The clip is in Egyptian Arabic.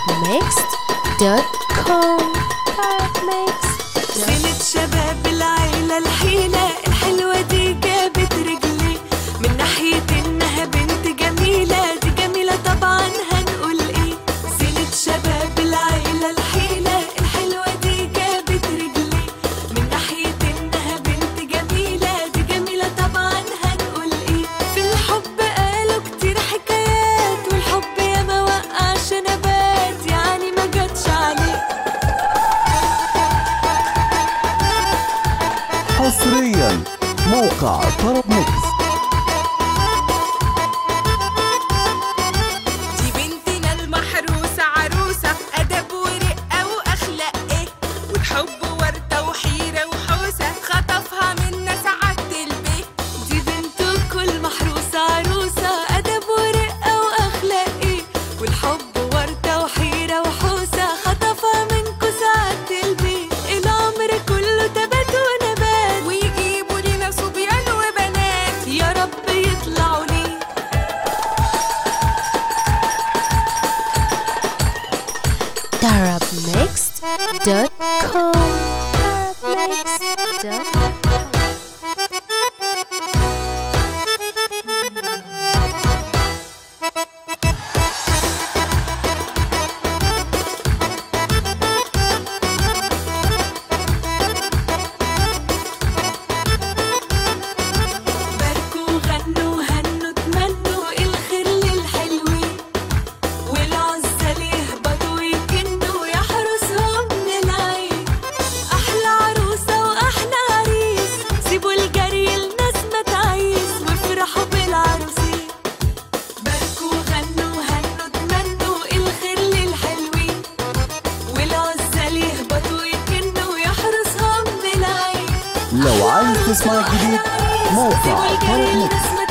tarabmixed.com زينة شباب العيلة الحيلة الحلوة دي جابت رجلي من ناحية إنها بنت جميلة دي جميلة طبعا هنقول إيه زينة شباب العيلة الحيلة الحلوة دي جابت رجلي من ناحية إنها بنت جميلة دي جميلة طبعا هنقول إيه في الحب قالوا كتير حكايات والحب ياما وقع شنبات يعني ما جاتش عليه حصريا موقع طرب ميكس دي بنتنا المحروسة عروسة أدب ورقة وأخلاق إيه والحب وردة وحيرة وحوسة خطفها منا سعادة البيت دي بنت كل محروسة عروسة أدب ورقة وأخلاق إيه والحب وردة وحيرة وحوسة خطفها منكو سعادة البيت العمر كله تبات ونبات ويجيبوا لينا صبيان وبنات يا رب يطلعوا ليه tarabmixed.com tarabmixed.com باركوا غنوا هنوا تمنوا الخير للحلوين والعزة يهبطوا يكنوا يحرسهم من العين أحلى عروسة وأحلى عريس سيبوا الجري الناس ما تعيس وافرحوا بالعروسين باركوا غنوا هنوا تمنوا الخير للحلوين والعزة يهبطوا يكنوا يحرسهم من العين لو عايز تسمع الجديد موقع طرب ميكس